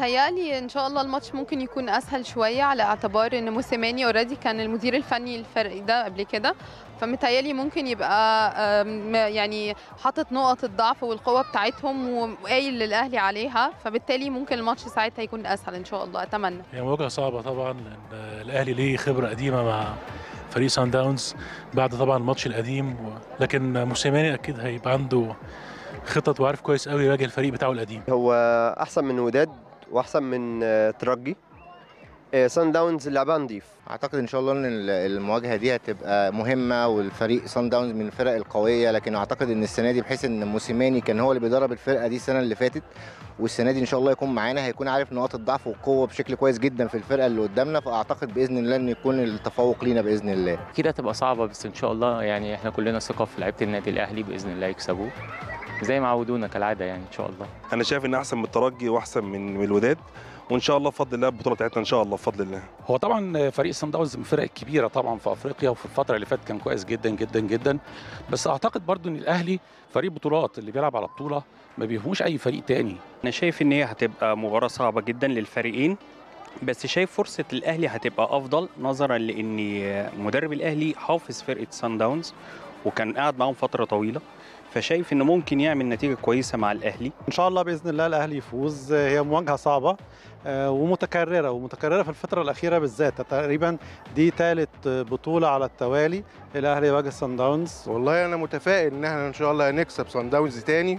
متهيألي ان شاء الله الماتش ممكن يكون اسهل شويه على اعتبار ان موسيماني اوريدي كان المدير الفني للفريق ده قبل كده فمتهيألي ممكن يبقى آم، يعني حاطط نقط الضعف والقوه بتاعتهم وقايل للاهلي عليها فبالتالي ممكن الماتش ساعتها يكون اسهل ان شاء الله اتمنى هي مواجهه صعبه طبعا لان الاهلي ليه خبره قديمه مع فريق سان داونز بعد طبعا الماتش القديم و... لكن موسيماني اكيد هيبقى عنده خطط وعارف كويس قوي يواجه الفريق بتاعه القديم هو احسن من وداد واحسن من آه، ترجي آه، سان داونز لعبها نضيف اعتقد ان شاء الله ان ال- المواجهه دي هتبقى مهمه والفريق سان داونز من الفرق القويه لكن اعتقد ان السنه دي بحيث ان موسيماني كان هو اللي بيدرب الفرقه دي السنه اللي فاتت والسنه دي ان شاء الله يكون معانا هيكون عارف نقاط الضعف والقوه بشكل كويس جدا في الفرقه اللي قدامنا فاعتقد باذن الله ان يكون التفوق لينا باذن الله اكيد هتبقى صعبه بس ان شاء الله يعني احنا كلنا ثقه في لعيبه النادي الاهلي باذن الله يكسبوه زي ما عودونا كالعاده يعني ان شاء الله انا شايف ان احسن من الترجي واحسن من من الوداد وان شاء الله بفضل الله البطوله بتاعتنا ان شاء الله بفضل الله هو طبعا فريق سان داونز من الفرق الكبيره طبعا في افريقيا وفي الفتره اللي فاتت كان كويس جدا جدا جدا بس اعتقد برضو ان الاهلي فريق بطولات اللي بيلعب على بطوله ما بيهموش اي فريق تاني انا شايف ان هي هتبقى مباراه صعبه جدا للفريقين بس شايف فرصه الاهلي هتبقى افضل نظرا لان مدرب الاهلي حافظ فرقه سان داونز وكان قاعد معاهم فتره طويله فشايف انه ممكن يعمل نتيجه كويسه مع الاهلي ان شاء الله باذن الله الاهلي يفوز هي مواجهه صعبه آه، ومتكرره ومتكرره في الفتره الاخيره بالذات تقريبا دي ثالث بطوله على التوالي الاهلي يواجه سان داونز والله انا متفائل ان احنا ان شاء الله هنكسب سان داونز تاني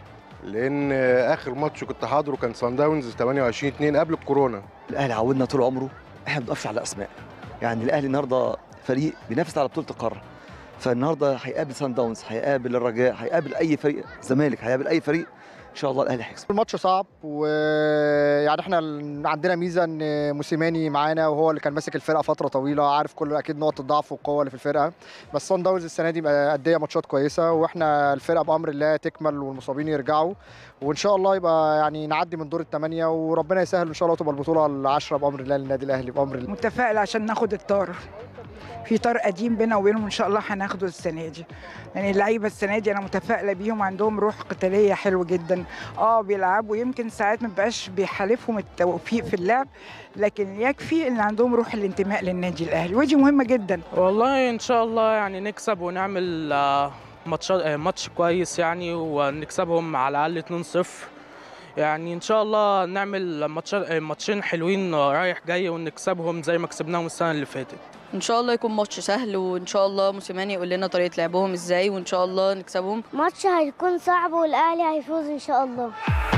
لان اخر ماتش كنت حاضره كان سان داونز 28 2 قبل الكورونا الاهلي عودنا طول عمره احنا ما بنقفش على اسماء يعني الاهلي النهارده فريق بينافس على بطوله القاره فالنهارده هيقابل سان داونز هيقابل الرجاء هيقابل اي فريق زمالك هيقابل اي فريق ان شاء الله الاهلي هيكسب الماتش صعب ويعني احنا ال- عندنا ميزه ان موسيماني معانا وهو اللي كان ماسك الفرقه فتره طويله عارف كل اكيد نقط الضعف والقوه اللي في الفرقه بس صن داونز السنه دي مأديه ماتشات كويسه واحنا الفرقه بامر الله تكمل والمصابين يرجعوا وان شاء الله يبقى يعني نعدي من دور الثمانيه وربنا يسهل ان شاء الله تبقى البطوله العشره بامر الله للنادي الاهلي بامر الله متفائل عشان ناخد الطار في طار قديم بينا وبينهم ان شاء الله هناخده السنه دي يعني اللعيبه السنه دي انا متفائله بيهم عندهم روح قتاليه حلوه جدا اه بيلعبوا يمكن ساعات ما بيبقاش بيحالفهم التوفيق في اللعب لكن يكفي ان عندهم روح الانتماء للنادي الاهلي ودي مهمه جدا والله ان شاء الله يعني نكسب ونعمل آه، ماتش آه، ماتش كويس يعني ونكسبهم على الاقل 2-0 يعني ان شاء الله نعمل ماتش آه، ماتشين حلوين رايح جاي ونكسبهم زي ما كسبناهم السنه اللي فاتت ان شاء الله يكون ماتش سهل وان شاء الله موسيماني يقول لنا طريقه لعبهم ازاي وان شاء الله نكسبهم ماتش هيكون صعب والاهلي هيفوز ان شاء الله